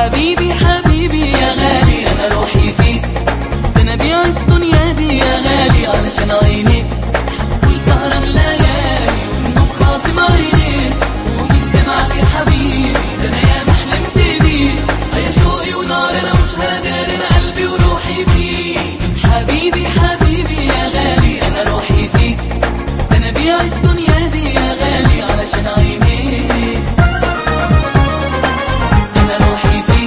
حبيبي حبيبي يا غالي انا روحي فيك ده انا بيع الدنيا دي يا غالي علشان عينيك حتقول سهران ليالي والنوم خاصم عينيك ومين سمعك يا حبيبي ده انا يا ما حلمت بيك يا شوقي ونار انا مش هقدر انا قلبي وروحي فيك حبيبي حبيبي يا غالي انا روحي فيك ده انا بيع الدنيا دي يا غالي علشان عينيك انا روحي فيك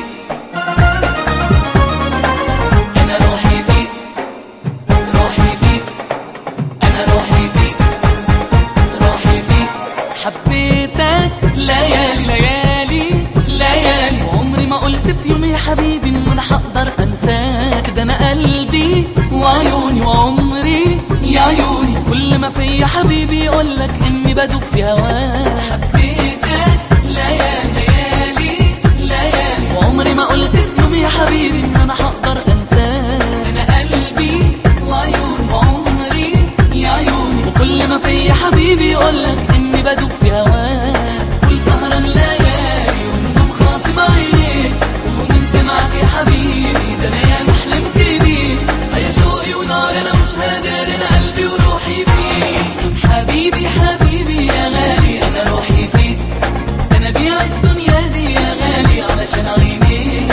انا روحي فيك روحي فيك انا روحي فيك روحي فيك حبيتك ليالي ليالي ليالي وعمري ما قلت في يوم يا حبيبي ان انا هقدر انساك ده انا قلبي وعيوني وعمري يا عيوني كل ما فيا حبيبي يقولك اني بدوب في هواك حبيتك ليالي ليالي ليالي وعمري ما قلت في يوم يا حبيبي ان انا هقدر انساك انا قلبي وعيوني وعمري يا عيوني وكل ما فيا حبيبي يقولك اني بدوب في هواك كل سهران ليالي والنوم خاصم عينيك ومين سمعك يا حبيبي ده انا يا ما حلمت بيك يا شوقي ونار انا مش هقدر انا قلبي وروحي فيك حبيبي حبيبي يا غالي انا روحي فيك ده انا بيع الدنيا دي يا غالي علشان عينيك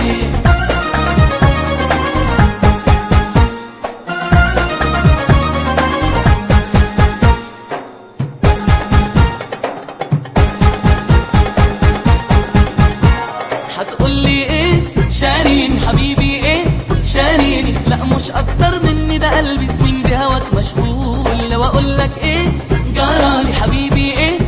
هتقولي ايه شاريني حبيبي ايه شاريني لا مش اكتر مني ده قلبي سنين بهواك مشغول لو اقولك ايه جرالي حبيبي ايه